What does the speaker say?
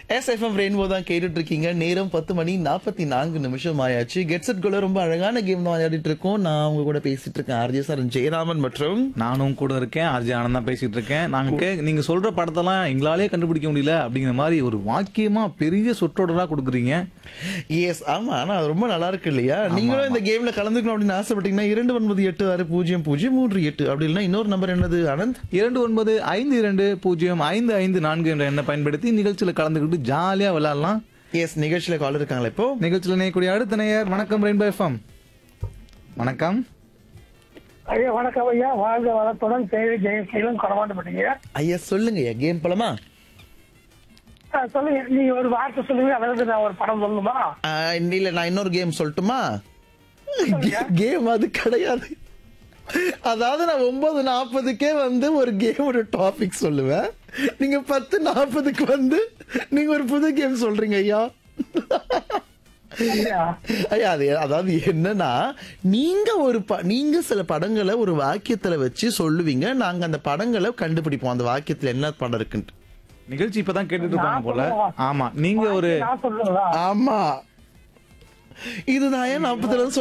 SFM rainbow தான் கேட்டுட்டு இருக்கீங்க நேரம் பத்து மணி நாற்பத்தி நான்கு நிமிஷம் ஆயாச்சு கெட் செட் குள்ள ரொம்ப அழகான கேம் தான் விளையாடிட்டு இருக்கோம் நான் அவங்க கூட பேசிட்டு இருக்கேன் ஆர்ஜே சார் ஜெயராமன் மற்றும் நானும் கூட இருக்கேன் ஆர்ஜி ஆனந்த் தான் பேசிட்டு இருக்கேன் நாங்க கே- நீங்க சொல்ற படத்தெல்லாம் எங்களாலே கண்டுபிடிக்க முடியல அப்படிங்கிற மாதிரி ஒரு வாக்கியமா பெரிய சொற்றொடரா கொடுக்குறீங்க எஸ் ஆமா ஆனா அது ரொம்ப நல்லா இருக்கு இல்லையா நீங்களும் இந்த கேம்ல கலந்துக்கணும் அப்படின்னு ஆசைப்பட்டீங்கன்னா இரண்டு ஒன்பது எட்டு ஆறு பூஜ்ஜியம் பூஜ்ஜியம் மூன்று எட்டு அப்படி இல்லைன்னா இன்னொரு நம்பர் என்னது ஆனந்த் இரண்டு ஒன்பது ஐந்து இரண்டு பூஜ்ஜியம் ஐந்து ஐந்து நான்கு என்ற எண்ணை பயன்படுத்தி நிகழ்ச்சியில கலந்துக்கிட்டு ஜாலியா விளையாடலாம் எஸ் நிகழ்ச்சியில கால் இருக்காங்களா இப்போ நிகழ்ச்சியில் இணையக்கூடிய அடுத்த நேயர் வணக்கம் ரெயின்போ எஃப்எம் வணக்கம் ஐயா வணக்கம் ஐயா வாழ்க வளத்துடன் தேவை ஜெயசீலம் கொடமாட்டப்பட்டீங்க ஐயா சொல்லுங்க ஐயா கேம் பலமா சொல்லுங்க நீங்க ஒரு வார்த்தை சொல்லுங்க அதாவது நான் ஒரு படம் சொல்லணுமா ஆஹ், இல்ல நான் இன்னொரு கேம் சொல்லட்டுமா கேம் அது கிடையாது அதாவது நான் ஒன்பது நாற்பதுக்கே வந்து ஒரு கேமோட டாபிக் சொல்லுவேன் நீங்க பத்து நாற்பதுக்கு வந்து நீங்க ஒரு புது கேம் சொல்றீங்க ஐயா ஐயா, ஐயா அது அதாவது என்னன்னா நீங்க ஒரு ப- நீங்க சில படங்களை ஒரு வாக்கியத்துல வச்சு சொல்லுவீங்க நாங்க அந்த படங்களை கண்டுபிடிப்போம் அந்த வாக்கியத்துல என்ன படம் இருக்குன்ட்டு நிகழ்ச்சி இப்பதான் கேட்டுட்டு இருக்காங்க போல ஆமா நீங்க ஒரு நான் சொல்லுங்களா ஆமா இதுதான் ஏன் நாற்பதுல